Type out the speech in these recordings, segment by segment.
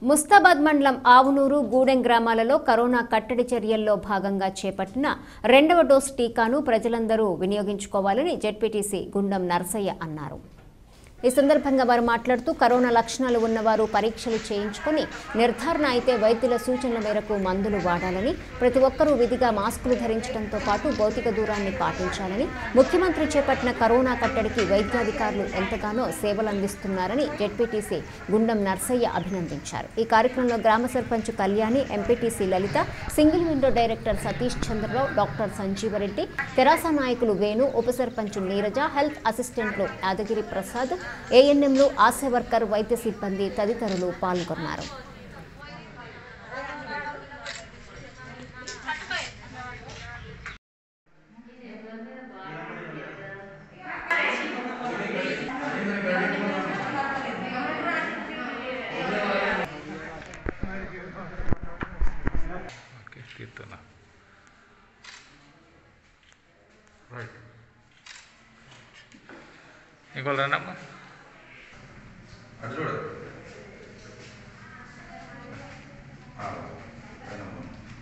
ముస్తాబాద్ మండలం ఆవునూరు గూడెం గ్రామాలలో కరోనా కట్టడి చర్యల్లో భాగంగా చేపట్టిన రెండవ డోస్ టీకాను ప్రజలందరూ వినియోగించుకోవాలని జెడ్పీటీసీ గుండం నరసయ్య అన్నారు ఈ సందర్భంగా వారు మాట్లాడుతూ కరోనా లక్షణాలు ఉన్నవారు పరీక్షలు చేయించుకొని నిర్ధారణ అయితే వైద్యుల సూచనల మేరకు మందులు వాడాలని ప్రతి ఒక్కరూ విధిగా మాస్కులు ధరించడంతో పాటు భౌతిక దూరాన్ని పాటించాలని ముఖ్యమంత్రి చేపట్టిన కరోనా కట్టడికి వైద్యాధికారులు ఎంతగానో సేవలు అందిస్తున్నారని జెడ్పీటీసీ గుండం నర్సయ్య అభినందించారు ఈ కార్యక్రమంలో గ్రామ sarpanch Kalyani MPTC Lalitha single window director Satish Chandrarao doctor Sanjeevareddy తెరాస నాయకులు వేణు ఉప సర్పంచ్ నీరజ హెల్త్ అసిస్టెంట్లు యాదగిరి ప్రసాద్ ఏఎన్ఎంలు ఆశా వర్కర్ వైద్య సిబ్బంది తదితరులు పాల్గొన్నారు ఓకే తీస్తున్నా రైట్ ఇంకోళ్ళు రండమ్మా అటు చూడు ఆ, పైనమ్మా.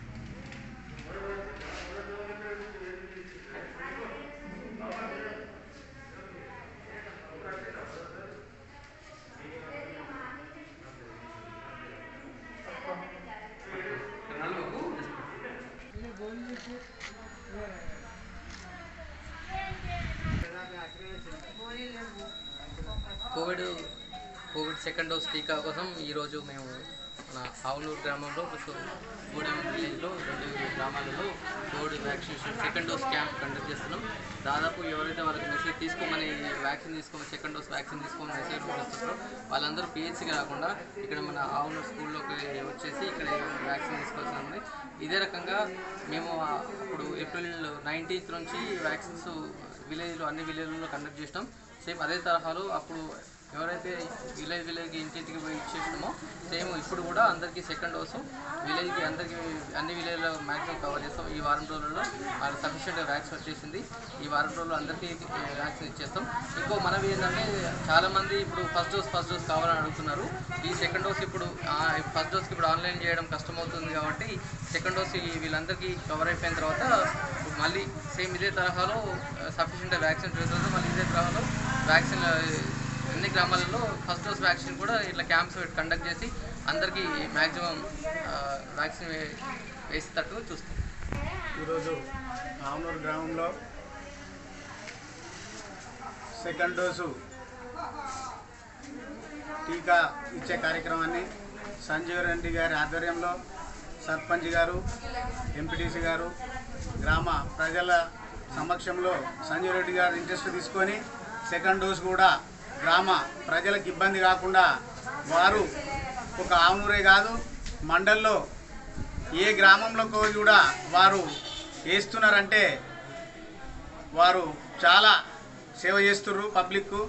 కోవిడ్ కోవిడ్ సెకండ్ డోస్ టీకా కోసం ఈరోజు మేము మన ఆవులూరు గ్రామంలో సో గూడెం విలేజ్లో రెండు గ్రామాలలో Covid vaccination second dose camp conduct చేస్తున్నాం దాదాపు ఎవరైతే వాళ్ళకి మెసేజ్ తీసుకోమని వ్యాక్సిన్ తీసుకోమని సెకండ్ డోస్ వ్యాక్సిన్ తీసుకోమని మెసేజ్ పంపిస్తున్నారో వాళ్ళందరూ పిహెచ్సికి రాకుండా ఇక్కడ మన ఆవులూరు స్కూల్లోకి వచ్చేసి ఇక్కడ వ్యాక్సిన్ తీసుకోవాల్సి ఉంది ఇదే రకంగా మేము అప్పుడు ఏప్రిల్ నైన్టీన్త్ నుంచి వ్యాక్సిన్స్ విలేజ్లో అన్ని విలేజ్లలో కండక్ట్ చేసినాం సేమ్ అదే తరహాలో అప్పుడు ఎవరైతే విలేజ్ విలేజ్కి ఇంటింటికి పోయి ఇచ్చేసినామో సేమ్ ఇప్పుడు కూడా అందరికీ సెకండ్ డోసు విలేజ్కి అందరికీ అన్ని విలేజ్లో మ్యాక్సిమం కవర్ చేస్తాం ఈ వారం రోజుల్లో వాళ్ళకి సఫిషియెంట్ వ్యాక్సిన్ వచ్చేసింది ఈ వారం రోజుల్లో అందరికీ వ్యాక్సిన్ ఇచ్చేస్తాం ఇంకో మనవి ఏంటంటే చాలామంది ఇప్పుడు ఫస్ట్ డోస్ ఫస్ట్ డోస్ కావాలని అడుగుతున్నారు ఈ సెకండ్ డోస్ ఇప్పుడు ఫస్ట్ డోస్కి ఇప్పుడు ఆన్లైన్ చేయడం కష్టమవుతుంది కాబట్టి సెకండ్ డోస్ ఈ వీళ్ళందరికీ కవర్ అయిపోయిన తర్వాత మళ్ళీ సేమ్ ఇదే తరహాలో సఫిషియెంట్ వ్యాక్సిన్ తర్వాత మళ్ళీ ఇదే తరహాలో వ్యాక్సిన్ అన్ని గ్రామాలలో ఫస్ట్ డోస్ వ్యాక్సిన్ కూడా ఇట్లా క్యాంప్స్ కండక్ట్ చేసి అందరికీ మ్యాక్సిమం వ్యాక్సిన్ వే- వేసేటట్టు చూస్తాం ఈరోజు ఆమనూరు గ్రామంలో సెకండ్ డోసు టీకా ఇచ్చే కార్యక్రమాన్ని సంజీవ్ రెడ్డి గారి ఆధ్వర్యంలో సర్పంచ్ గారు ఎంపీటీసీ గారు గ్రామ ప్రజల సమక్షంలో సంజీవ్ రెడ్డి గారు ఇంట్రెస్ట్ తీసుకొని సెకండ్ డోస్ కూడా గ్రామ ప్రజలకు ఇబ్బంది కాకుండా వారు ఒక ఆవునూరే కాదు మండల్లో ఏ గ్రామంలో కూడా వారు వేస్తున్నారంటే వారు చాలా సేవ చేస్తుర్రు పబ్లిక్కు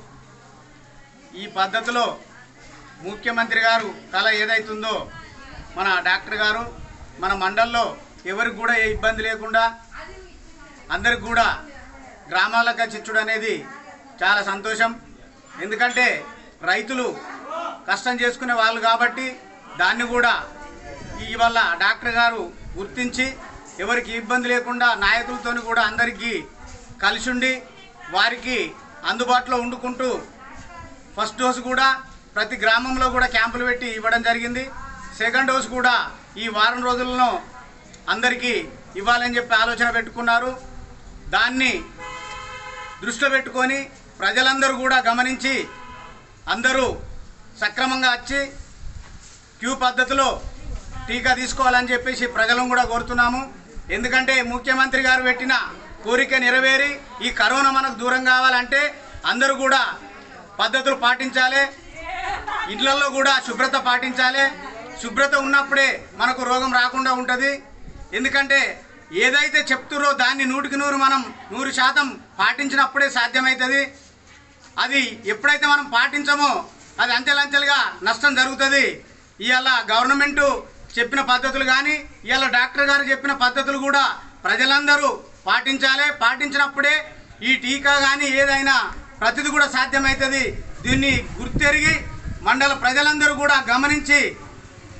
ఈ పద్ధతిలో ముఖ్యమంత్రి గారు కళ ఏదైతుందో మన డాక్టర్ గారు మన మండల్లో ఎవరికి కూడా ఏ ఇబ్బంది లేకుండా అందరికి కూడా గ్రామాలకు చిచ్చుడు అనేది చాలా సంతోషం ఎందుకంటే రైతులు కష్టం చేసుకునే వాళ్ళు కాబట్టి దాన్ని కూడా ఇవాళ డాక్టర్ గారు గుర్తించి ఎవరికి ఇబ్బంది లేకుండా నాయకులతో కూడా అందరికీ కలిసి ఉండి వారికి అందుబాటులో వండుకుంటూ ఫస్ట్ డోస్ కూడా ప్రతి గ్రామంలో కూడా క్యాంపులు పెట్టి ఇవ్వడం జరిగింది సెకండ్ డోస్ కూడా ఈ వారం రోజుల్లో అందరికీ ఇవ్వాలని చెప్పి ఆలోచన పెట్టుకున్నారు దాన్ని దృష్టిలో పెట్టుకొని ప్రజలందరూ కూడా గమనించి అందరూ సక్రమంగా వచ్చి క్యూ పద్ధతిలో టీకా తీసుకోవాలని చెప్పేసి ప్రజలను కూడా కోరుతున్నాము ఎందుకంటే ముఖ్యమంత్రి గారు పెట్టిన కోరిక నెరవేరి ఈ కరోనా మనకు దూరం కావాలంటే అందరూ కూడా పద్ధతులు పాటించాలి ఇళ్లలో కూడా శుభ్రత పాటించాలి శుభ్రత ఉన్నప్పుడే మనకు రోగం రాకుండా ఉంటుంది ఎందుకంటే ఏదైతే చెప్తురో దాన్ని నూటికి నూరు మనం నూరు శాతం పాటించినప్పుడే సాధ్యమవుతుంది అది ఎప్పుడైతే మనం పాటించమో అది అంచెలంచెలుగా నష్టం జరుగుతుంది ఇవాళ గవర్నమెంట్ చెప్పిన పద్ధతులు కానీ ఇవాళ డాక్టర్ గారు చెప్పిన పద్ధతులు కూడా ప్రజలందరూ పాటించాలి పాటించినప్పుడే ఈ టీకా కానీ ఏదైనా ప్రతిది కూడా సాధ్యమవుతుంది దీన్ని గుర్తెరిగి మండల ప్రజలందరూ కూడా గమనించి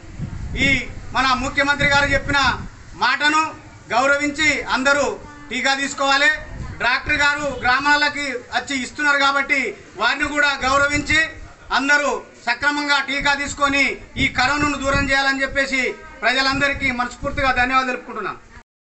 ఈ మన ముఖ్యమంత్రి గారు చెప్పిన మాటను గౌరవించి అందరూ టీకా తీసుకోవాలి డాక్టర్ గారు గ్రామాలకి వచ్చి ఇస్తున్నారు కాబట్టి వారిని కూడా గౌరవించి అందరూ సక్రమంగా టీకా తీసుకొని ఈ కరోనాను దూరం చేయాలని చెప్పేసి ప్రజలందరికీ మనస్ఫూర్తిగా ధన్యవాదాలు తెలుపుకుంటున్నాను